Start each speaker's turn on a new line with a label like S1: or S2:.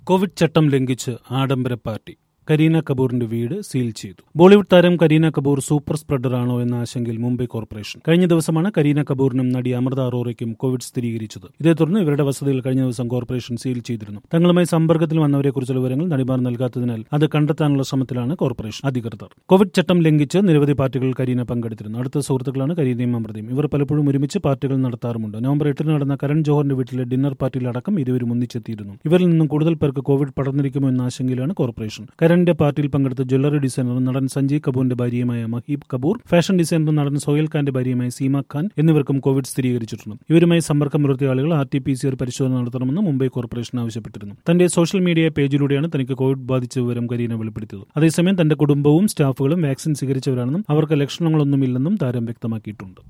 S1: Covid ചട്ടം ലംഘിച്ച് ആഡംബര പാർട്ടി കരീന കപൂറിന്റെ വീട് സീൽ ചെയ്തു ബോളിവുഡ് താരം കരീന കപൂർ സൂപ്പർ സ്പ്രെഡറാണോ എന്ന ആശങ്കയിൽ മുംബൈ കോർപ്പറേഷൻ കഴിഞ്ഞ ദിവസമാണ് കരീന കപൂറിനും നടി അമൃത അറോറയ്ക്കും കോവിഡ് സ്ഥിരീകരിച്ചത് ഇതേ തുടർന്ന് ഇവരുടെ വസതിയിൽ കഴിഞ്ഞ ദിവസം കോർപ്പറേഷൻ സീൽ ചെയ്തിരുന്നു തങ്ങളുമായി സമ്പർക്കത്തിൽ വന്നവരെക്കുറിച്ചുള്ള വിവരങ്ങൾ നടിമാർ നൽകാത്തതിനാൽ അത് കണ്ടെത്താനുള്ള ശ്രമത്തിലാണ് കോർപ്പറേഷൻ അധികൃതർ കോവിഡ് ചട്ടം ലംഘിച്ച് നിരവധി പാർട്ടികൾ കരീന പങ്കെടുത്തിരുന്നു അടുത്ത സുഹൃത്തുക്കളാണ് കരീനയും അമൃതയും ഇവർ പലപ്പോഴും ഒരുമിച്ച് പാർട്ടികൾ നടത്താറുമുണ്ട് നവംബർ എട്ടിന് നടന്ന കരൺ ജോഹറിന്റെ വീട്ടിലെ ഡിന്നർ പാർട്ടിയിലടക്കം ഇരുവരും ഒന്നിച്ചെത്തിയിരുന്നു ഇവരിൽ നിന്നും കൂടുതൽ പേർക്ക് കോവിഡ് പടർന്നിരിക്കുമോ എന്ന ആശങ്കയിലാണ് കോർപ്പറേഷൻ കരണിന്റെ പാർട്ടിയിൽ പങ്കെടുത്ത ജ്വല്ലറി ഡിസൈനറും നടൻ സഞ്ജയ് കപൂറിന്റെ ഭാര്യയുമായ മഹീബ് കപൂർ ഫാഷൻ ഡിസൈനറും നടൻ സോയൽ ഖാന്റെ ഭാര്യയുമായ സീമ ഖാൻ എന്നിവർക്കും കോവിഡ് സ്ഥിരീകരിച്ചിട്ടുണ്ട് ഇവരുമായി സമ്പർക്കം പുലർത്തിയ ആളുകൾ R T P C R പരിശോധന നടത്തണമെന്ന് മുംബൈ കോർപ്പറേഷൻ ആവശ്യപ്പെട്ടിരുന്നു തന്റെ സോഷ്യൽ മീഡിയ പേജിലൂടെയാണ് തനിക്ക് കോവിഡ് ബാധിച്ച വിവരം കരീന വെളിപ്പെടുത്തിയത് അതേസമയം തന്റെ കുടുംബവും സ്റ്റാഫുകളും വാക്സിൻ സ്വീകരിച്ചവരാണെന്നും അവർക്ക് ലക്ഷണങ്ങളൊന്നുമില്ലെന്നും താരം വ്യക്തമാക്കിയിട്ടുണ്ട്